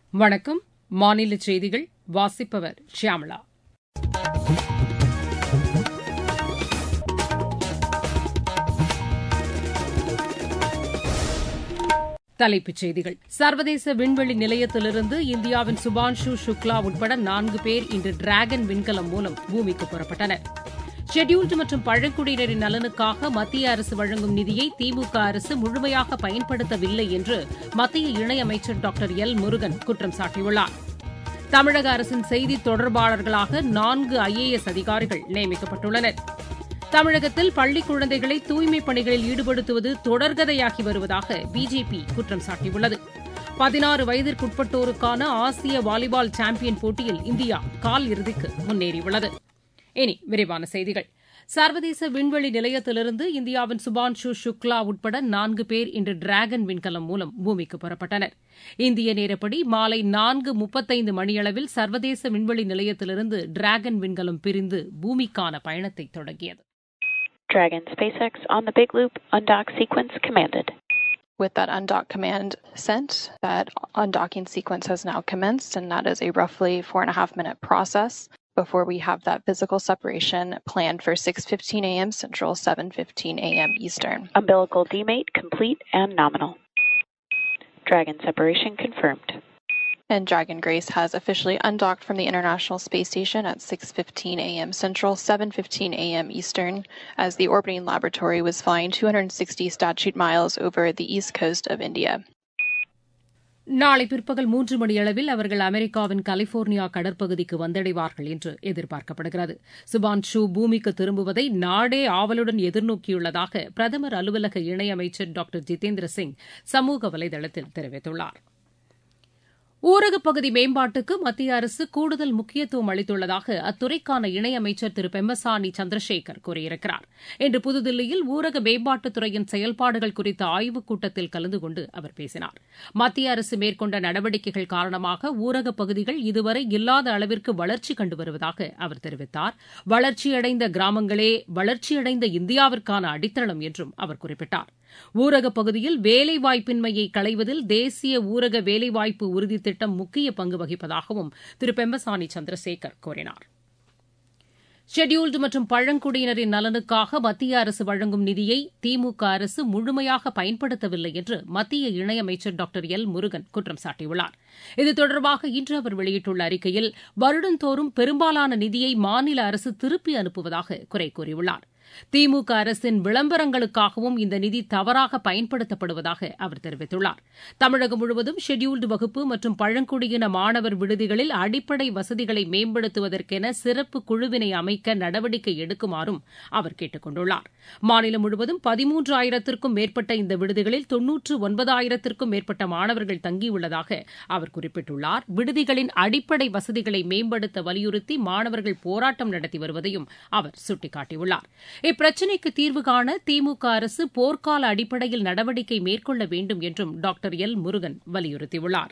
வணக்கம் மாநில செய்திகள் வாசிப்பவர் ஷியாமளா தலைப்புச் செய்திகள் சர்வதேச விண்வெளி நிலையத்திலிருந்து இந்தியாவின் சுபான்ஷு சுக்லா உட்பட நான்கு பேர் இன்று டிராகன் விண்கலம் மூலம் பூமிக்கு புறப்பட்டனர் ஷெட்யூல்டு மற்றும் பழங்குடியினரின் நலனுக்காக மத்திய அரசு வழங்கும் நிதியை திமுக அரசு முழுமையாக பயன்படுத்தவில்லை என்று மத்திய இணையமைச்சர் டாக்டர் எல் முருகன் குற்றம் சாட்டியுள்ளார் தமிழக அரசின் செய்தி தொடர்பாளர்களாக நான்கு ஐஏஎஸ் அதிகாரிகள் நியமிக்கப்பட்டுள்ளனர் தமிழகத்தில் பள்ளிக் குழந்தைகளை தூய்மைப் பணிகளில் ஈடுபடுத்துவது தொடர்கதையாகி வருவதாக பிஜேபி குற்றம் சாட்டியுள்ளது பதினாறு வயதிற்குட்பட்டோருக்கான ஆசிய வாலிபால் சாம்பியன் போட்டியில் இந்தியா கால் இறுதிக்கு முன்னேறியுள்ளது இனி விரிவான செய்திகள் சர்வதேச விண்வெளி நிலையத்திலிருந்து இந்தியாவின் சுபான்ஷு சுக்லா உட்பட நான்கு பேர் இன்று டிராகன் விண்கலம் மூலம் பூமிக்கு புறப்பட்டனர் இந்திய நேரப்படி மாலை நான்கு முப்பத்தைந்து மணியளவில் சர்வதேச விண்வெளி நிலையத்திலிருந்து டிராகன் விண்கலம் பிரிந்து பூமிக்கான பயணத்தை தொடங்கியது Dragon SpaceX on the Big Loop undock sequence commanded. With that undock command sent, that undocking sequence has now commenced, and that is a roughly four and a half minute process before we have that physical separation planned for 6:15 a.m. Central, 7:15 a.m. Eastern. Umbilical demate complete and nominal. Dragon separation confirmed. And Dragon Grace has officially undocked from the International Space Station at 6:15 a.m. Central, 7:15 a.m. Eastern, as the orbiting laboratory was flying 260 statute miles over the east coast of India. நாளை பிற்பகல் மூன்று மணியளவில் அவர்கள் அமெரிக்காவின் California கடற்பகுதிக்கு வந்தடைவார்கள் என்று எதிர்பார்க்கப்படுகிறது சுபான்ஷு பூமிக்கு திரும்புவதை நாடே ஆவலுடன் எதிர்நோக்கியுள்ளதாக பிரதமர் அலுவலக இணையமைச்சர் டாக்டர் ஜிதேந்திர சிங் சமூக வலைதளத்தில் தெரிவித்துள்ளார் ஊரகப் பகுதி மேம்பாட்டுக்கு மத்திய அரசு கூடுதல் முக்கியத்துவம் அளித்துள்ளதாக அத்துறைக்கான இணையமைச்சர் திரு பெம்மசானி சந்திரசேகர் கூறியிருக்கிறார் இன்று புதுதில்லியில் ஊரக மேம்பாட்டுத்துறையின் செயல்பாடுகள் குறித்த ஆய்வுக் கூட்டத்தில் கலந்து கொண்டு அவர் பேசினார் மத்திய அரசு மேற்கொண்ட நடவடிக்கைகள் காரணமாக ஊரகப் பகுதிகள் இதுவரை இல்லாத அளவிற்கு வளர்ச்சி கண்டு வருவதாக அவர் தெரிவித்தார் வளர்ச்சியடைந்த கிராமங்களே வளர்ச்சியடைந்த இந்தியாவிற்கான அடித்தளம் என்றும் அவர் குறிப்பிட்டார் ஊரகப் பகுதியில் வேலைவாய்ப்பின்மையை களைவதில் தேசிய ஊரக வேலைவாய்ப்பு உறுதி திட்டம் முக்கிய பங்கு வகிப்பதாகவும் திரு பெம்பசானி சந்திரசேகர் கூறினார் ஷெட்யூல்டு மற்றும் பழங்குடியினரின் நலனுக்காக மத்திய அரசு வழங்கும் நிதியை திமுக அரசு முழுமையாக பயன்படுத்தவில்லை என்று மத்திய இணையமைச்சர் டாக்டர் எல் முருகன் குற்றம் சாட்டியுள்ளார் இது தொடர்பாக இன்று அவர் வெளியிட்டுள்ள அறிக்கையில் வருடந்தோறும் பெரும்பாலான நிதியை மாநில அரசு திருப்பி அனுப்புவதாக குறை கூறியுள்ளார் திமுக அரசின் விளம்பரங்களுக்காகவும் இந்த நிதி தவறாக பயன்படுத்தப்படுவதாக அவர் தெரிவித்துள்ளார் தமிழகம் முழுவதும் ஷெட்யூல்டு வகுப்பு மற்றும் பழங்குடியின மாணவர் விடுதிகளில் அடிப்படை வசதிகளை மேம்படுத்துவதற்கென சிறப்பு குழுவினை அமைக்க நடவடிக்கை எடுக்குமாறும் அவர் கேட்டுக் கொண்டுள்ளார் மாநிலம் முழுவதும் பதிமூன்றாயிரத்திற்கும் மேற்பட்ட இந்த விடுதிகளில் தொன்னூற்று ஒன்பதாயிரத்திற்கும் மேற்பட்ட மாணவர்கள் தங்கியுள்ளதாக அவர் குறிப்பிட்டுள்ளார் விடுதிகளின் அடிப்படை வசதிகளை மேம்படுத்த வலியுறுத்தி மாணவர்கள் போராட்டம் நடத்தி வருவதையும் அவர் சுட்டிக்காட்டியுள்ளார் இப்பிரச்சினைக்கு தீர்வு காண திமுக அரசு போர்க்கால அடிப்படையில் நடவடிக்கை மேற்கொள்ள வேண்டும் என்றும் டாக்டர் எல் முருகன் வலியுறுத்தியுள்ளார்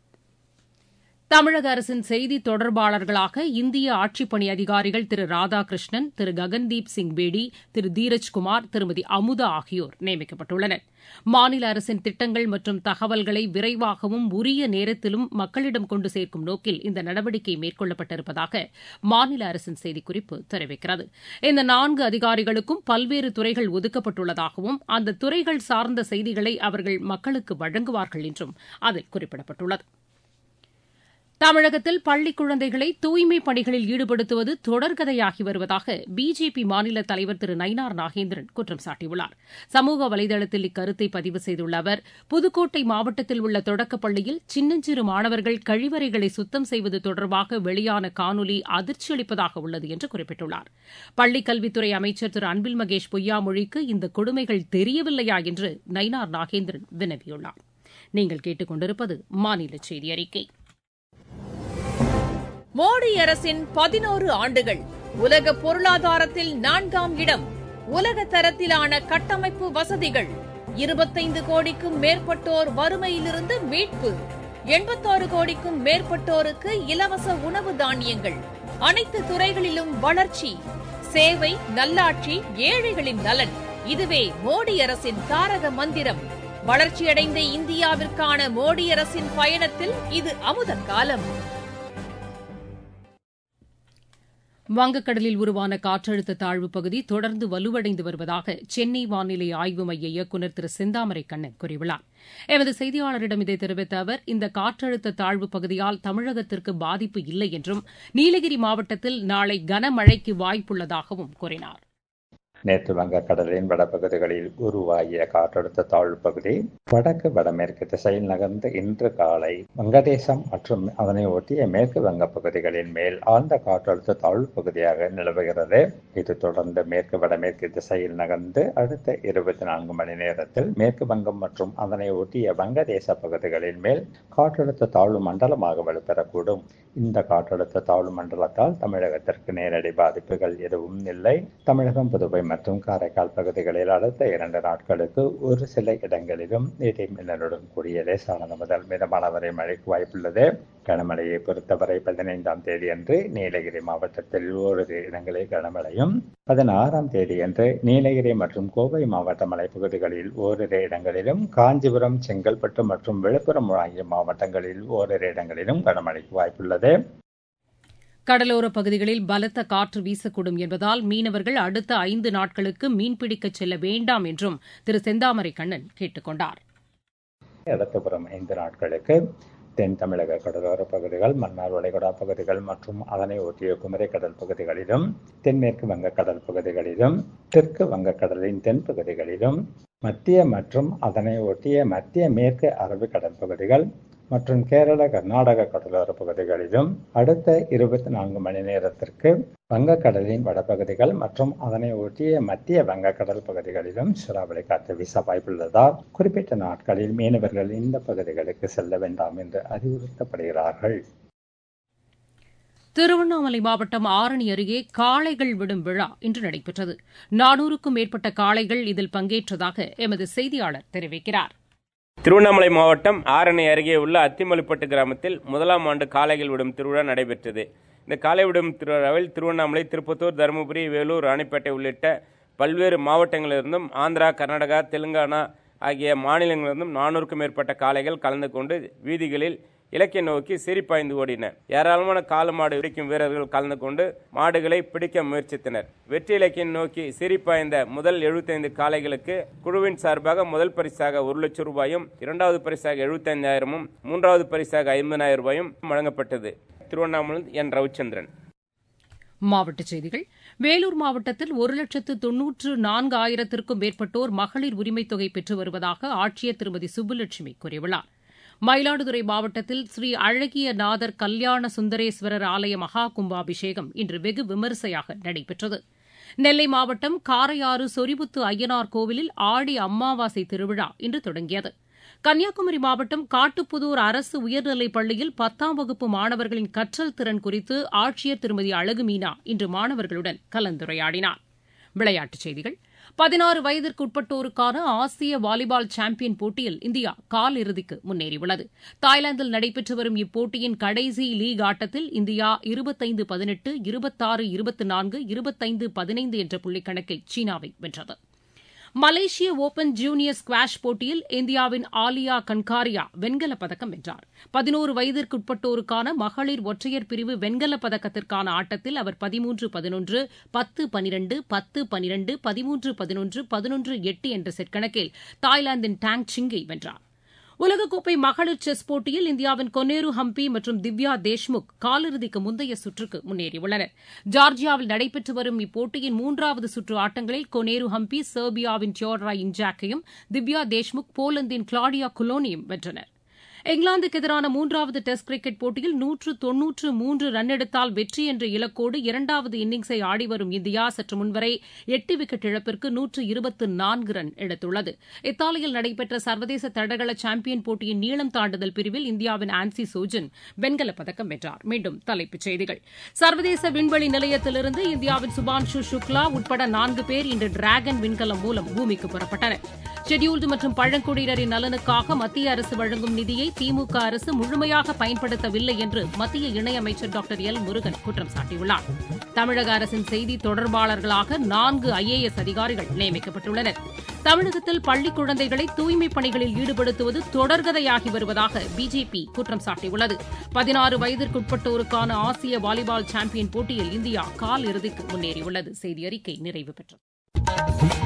தமிழக அரசின் செய்தி தொடர்பாளர்களாக இந்திய ஆட்சிப்பணி அதிகாரிகள் திரு ராதாகிருஷ்ணன் திரு ககன்தீப் சிங் பேடி திரு தீரஜ்குமார் திருமதி அமுதா ஆகியோர் நியமிக்கப்பட்டுள்ளனர் மாநில அரசின் திட்டங்கள் மற்றும் தகவல்களை விரைவாகவும் உரிய நேரத்திலும் மக்களிடம் கொண்டு சேர்க்கும் நோக்கில் இந்த நடவடிக்கை மேற்கொள்ளப்பட்டிருப்பதாக மாநில அரசின் செய்திக்குறிப்பு தெரிவிக்கிறது இந்த நான்கு அதிகாரிகளுக்கும் பல்வேறு துறைகள் ஒதுக்கப்பட்டுள்ளதாகவும் அந்த துறைகள் சார்ந்த செய்திகளை அவர்கள் மக்களுக்கு வழங்குவார்கள் என்றும் அதில் குறிப்பிடப்பட்டுள்ளது தமிழகத்தில் பள்ளிக் குழந்தைகளை தூய்மைப் பணிகளில் ஈடுபடுத்துவது தொடர்கதையாகி வருவதாக பிஜேபி மாநில தலைவர் திரு நயினார் நாகேந்திரன் குற்றம் சாட்டியுள்ளார் சமூக வலைதளத்தில் இக்கருத்தை பதிவு செய்துள்ள அவர் புதுக்கோட்டை மாவட்டத்தில் உள்ள தொடக்கப் பள்ளியில் சின்னஞ்சிறு மாணவர்கள் கழிவறைகளை சுத்தம் செய்வது தொடர்பாக வெளியான காணொலி அதிர்ச்சி அளிப்பதாக உள்ளது என்று குறிப்பிட்டுள்ளார் பள்ளிக் கல்வித்துறை அமைச்சர் திரு அன்பில் மகேஷ் பொய்யாமொழிக்கு இந்த கொடுமைகள் தெரியவில்லையா என்று நயினார் நாகேந்திரன் வினவியுள்ளார் நீங்கள் கேட்டுக் கொண்டிருப்பது மாநில செய்தி அறிக்கை மோடி அரசின் பதினோரு ஆண்டுகள் உலக பொருளாதாரத்தில் நான்காம் இடம் உலக தரத்திலான கட்டமைப்பு வசதிகள் இருபத்தைந்து கோடிக்கும் மேற்பட்டோர் வறுமையிலிருந்து மீட்பு எண்பத்தாறு கோடிக்கும் மேற்பட்டோருக்கு இலவச உணவு தானியங்கள் அனைத்து துறைகளிலும் வளர்ச்சி சேவை நல்லாட்சி ஏழைகளின் நலன் இதுவே மோடி அரசின் தாரக மந்திரம் வளர்ச்சியடைந்த இந்தியாவிற்கான மோடி அரசின் பயணத்தில் இது அமுத காலம் வங்கக்கடலில் உருவான காற்றழுத்த தாழ்வு பகுதி தொடர்ந்து வலுவடைந்து வருவதாக சென்னை வானிலை ஆய்வு மைய இயக்குநர் திரு செந்தாமரை கண்ணன் கூறியுள்ளார் எமது செய்தியாளரிடம் இதை தெரிவித்த அவர் இந்த காற்றழுத்த தாழ்வு பகுதியால் தமிழகத்திற்கு பாதிப்பு இல்லை என்றும் நீலகிரி மாவட்டத்தில் நாளை கனமழைக்கு வாய்ப்புள்ளதாகவும் கூறினார் நேற்று வங்கக்கடலின் வடபகுதிகளில் உருவாகிய காற்றழுத்த தாழ்வு பகுதி வடக்கு வடமேற்கு திசையில் நகர்ந்து இன்று காலை வங்கதேசம் மற்றும் அதனை ஒட்டிய மேற்கு வங்க பகுதிகளின் மேல் ஆழ்ந்த காற்றழுத்த தாழ்வு பகுதியாக நிலவுகிறது இது தொடர்ந்து மேற்கு வடமேற்கு திசையில் நகர்ந்து அடுத்த இருபத்தி நான்கு மணி நேரத்தில் மேற்கு வங்கம் மற்றும் அதனை ஒட்டிய வங்கதேச பகுதிகளின் மேல் காற்றழுத்த தாழ்வு மண்டலமாக வலுப்பெறக்கூடும் இந்த காற்றழுத்த தாழ்வு மண்டலத்தால் தமிழகத்திற்கு நேரடி பாதிப்புகள் எதுவும் இல்லை தமிழகம் புதுவை மற்றும் காரைக்கால் பகுதிகளில் அடுத்த இரண்டு நாட்களுக்கு ஒரு சில இடங்களிலும் இடி மின்னலுடன் கூடிய லேசானது முதல் மிதமான வரை மழைக்கு வாய்ப்புள்ளது கனமழையை பொறுத்தவரை பதினைந்தாம் தேதி அன்று நீலகிரி மாவட்டத்தில் ஓரிரு இடங்களில் கனமழையும் பதினாறாம் தேதி அன்று நீலகிரி மற்றும் கோவை மாவட்ட மலைப்பகுதிகளில் ஓரிரு இடங்களிலும் காஞ்சிபுரம் செங்கல்பட்டு மற்றும் விழுப்புரம் ஆகிய மாவட்டங்களில் ஓரிரு இடங்களிலும் கனமழைக்கு வாய்ப்புள்ளது கடலோரப் பகுதிகளில் பலத்த காற்று வீசக்கூடும் என்பதால் மீனவர்கள் அடுத்த ஐந்து நாட்களுக்கு மீன்பிடிக்கச் செல்ல வேண்டாம் என்றும் திரு செந்தாமரை கண்ணன் கேட்டுக் கொண்டார் அடுத்த புறம் ஐந்து நாட்களுக்கு தென் தமிழக கடலோர பகுதிகள் மன்னார் வளைகுடா பகுதிகள் மற்றும் அதனை ஒட்டிய குமரி கடல் பகுதிகளிலும் தென்மேற்கு வங்கக்கடல் பகுதிகளிலும் தெற்கு வங்கக்கடலின் தென் பகுதிகளிலும் மத்திய மற்றும் அதனை ஒட்டிய மத்திய மேற்கு அரபிக்கடல் பகுதிகள் மற்றும் கேரள கர்நாடக கடலோர பகுதிகளிலும் அடுத்த இருபத்தி நான்கு மணி நேரத்திற்கு வங்கக்கடலின் வடபகுதிகள் மற்றும் அதனை ஒட்டிய மத்திய வங்கக்கடல் பகுதிகளிலும் சூறாவளி காற்று வீச வாய்ப்புள்ளதால் குறிப்பிட்ட நாட்களில் மீனவர்கள் இந்த பகுதிகளுக்கு செல்ல வேண்டாம் என்று அறிவுறுத்தப்படுகிறார்கள் திருவண்ணாமலை மாவட்டம் ஆரணி அருகே காளைகள் விடும் விழா இன்று நடைபெற்றது நானூறுக்கும் மேற்பட்ட காளைகள் இதில் பங்கேற்றதாக எமது செய்தியாளர் தெரிவிக்கிறார் திருவண்ணாமலை மாவட்டம் ஆரணி அருகே உள்ள அத்திமலுப்பட்டு கிராமத்தில் முதலாம் ஆண்டு காளைகள் விடும் திருவிழா நடைபெற்றது இந்த காளை விடும் திருவிழாவில் திருவண்ணாமலை திருப்பத்தூர் தருமபுரி வேலூர் ராணிப்பேட்டை உள்ளிட்ட பல்வேறு மாவட்டங்களிலிருந்தும் ஆந்திரா கர்நாடகா தெலுங்கானா ஆகிய மாநிலங்களிலிருந்தும் நானூறுக்கும் மேற்பட்ட காளைகள் கலந்து கொண்டு வீதிகளில் இலக்கை நோக்கி சிரிப்பாய்ந்து ஓடின ஏராளமான கால மாடு பிடிக்கும் வீரர்கள் கலந்து கொண்டு மாடுகளை பிடிக்க முயற்சித்தனர் வெற்றி இலக்கியை நோக்கி சிரிப்பாய்ந்த முதல் எழுபத்தைந்து காளைகளுக்கு குழுவின் சார்பாக முதல் பரிசாக ஒரு லட்சம் ரூபாயும் இரண்டாவது பரிசாக எழுபத்தைந்தாயிரமும் மூன்றாவது பரிசாக ஐம்பதாயிரம் ரூபாயும் வழங்கப்பட்டது திருவண்ணாமலை என் ரவிச்சந்திரன் மாவட்டச் செய்திகள் வேலூர் மாவட்டத்தில் ஒரு லட்சத்து தொன்னூற்று நான்கு ஆயிரத்திற்கும் மேற்பட்டோர் மகளிர் உரிமைத் தொகை பெற்று வருவதாக ஆட்சியர் திருமதி சுப்புலட்சுமி கூறியுள்ளார் மயிலாடுதுறை மாவட்டத்தில் ஸ்ரீ அழகிய நாதர் கல்யாண சுந்தரேஸ்வரர் ஆலய மகா கும்பாபிஷேகம் இன்று வெகு விமரிசையாக நடைபெற்றது நெல்லை மாவட்டம் காரையாறு சொரிபுத்து ஐயனார் கோவிலில் ஆடி அமாவாசை திருவிழா இன்று தொடங்கியது கன்னியாகுமரி மாவட்டம் காட்டுப்புதூர் அரசு உயர்நிலைப் பள்ளியில் பத்தாம் வகுப்பு மாணவர்களின் கற்றல் திறன் குறித்து ஆட்சியர் திருமதி அழகு மீனா இன்று மாணவர்களுடன் கலந்துரையாடினார் விளையாட்டுச் செய்திகள் பதினாறு வயதிற்குட்பட்டோருக்கான ஆசிய வாலிபால் சாம்பியன் போட்டியில் இந்தியா கால் இறுதிக்கு முன்னேறியுள்ளது தாய்லாந்தில் நடைபெற்று வரும் இப்போட்டியின் கடைசி லீக் ஆட்டத்தில் இந்தியா இருபத்தைந்து பதினெட்டு இருபத்தாறு இருபத்தி நான்கு இருபத்தைந்து பதினைந்து என்ற புள்ளிக்கணக்கில் சீனாவை வென்றது மலேசிய ஓபன் ஜூனியர் ஸ்குவாஷ் போட்டியில் இந்தியாவின் ஆலியா கன்காரியா வெண்கலப் பதக்கம் வென்றார் பதினோரு வயதிற்குட்பட்டோருக்கான மகளிர் ஒற்றையர் பிரிவு வெண்கலப் பதக்கத்திற்கான ஆட்டத்தில் அவர் பதிமூன்று பதினொன்று பத்து பனிரெண்டு பத்து பனிரெண்டு பதிமூன்று பதினொன்று பதினொன்று எட்டு என்ற செட் கணக்கில் தாய்லாந்தின் டாங் சிங்கை வென்றார் உலகக்கோப்பை மகளிர் செஸ் போட்டியில் இந்தியாவின் கொனேரு ஹம்பி மற்றும் திவ்யா தேஷ்முக் காலிறுதிக்கு முந்தைய சுற்றுக்கு முன்னேறியுள்ளனர் ஜார்ஜியாவில் நடைபெற்று வரும் இப்போட்டியின் மூன்றாவது சுற்று ஆட்டங்களில் கொனேரு ஹம்பி செர்பியாவின் தியோட்ரா இன்ஜாக்கையும் திவ்யா தேஷ்முக் போலந்தின் கிளாடியா குலோனியும் வென்றனர் இங்கிலாந்துக்கு எதிரான மூன்றாவது டெஸ்ட் கிரிக்கெட் போட்டியில் நூற்று தொன்னூற்று மூன்று ரன் எடுத்தால் வெற்றி என்ற இலக்கோடு இரண்டாவது இன்னிங்ஸை ஆடிவரும் இந்தியா சற்று முன்வரை எட்டு விக்கெட் இழப்பிற்கு நூற்று இருபத்து நான்கு ரன் எடுத்துள்ளது இத்தாலியில் நடைபெற்ற சர்வதேச தடகள சாம்பியன் போட்டியின் நீளம் தாண்டுதல் பிரிவில் இந்தியாவின் ஆன்சி சோஜன் வெண்கலப் பதக்கம் வென்றார் மீண்டும் தலைப்புச் செய்திகள் சர்வதேச விண்வெளி நிலையத்திலிருந்து இந்தியாவின் சுபான்ஷு சுக்லா உட்பட நான்கு பேர் இன்று டிராகன் விண்கலம் மூலம் பூமிக்கு புறப்பட்டனர் ஷெட்யூல்டு மற்றும் பழங்குடியினரின் நலனுக்காக மத்திய அரசு வழங்கும் நிதியை திமுக அரசு முழுமையாக பயன்படுத்தவில்லை என்று மத்திய இணையமைச்சர் டாக்டர் எல் முருகன் குற்றம் சாட்டியுள்ளார் தமிழக அரசின் செய்தி தொடர்பாளர்களாக நான்கு ஐஏஎஸ் அதிகாரிகள் நியமிக்கப்பட்டுள்ளனர் தமிழகத்தில் பள்ளிக் குழந்தைகளை தூய்மைப் பணிகளில் ஈடுபடுத்துவது தொடர்கதையாகி வருவதாக பிஜேபி குற்றம் சாட்டியுள்ளது பதினாறு வயதிற்குட்பட்டோருக்கான ஆசிய வாலிபால் சாம்பியன் போட்டியில் இந்தியா கால் இறுதிக்கு முன்னேறியுள்ளது செய்தி அறிக்கை நிறைவு பெற்றது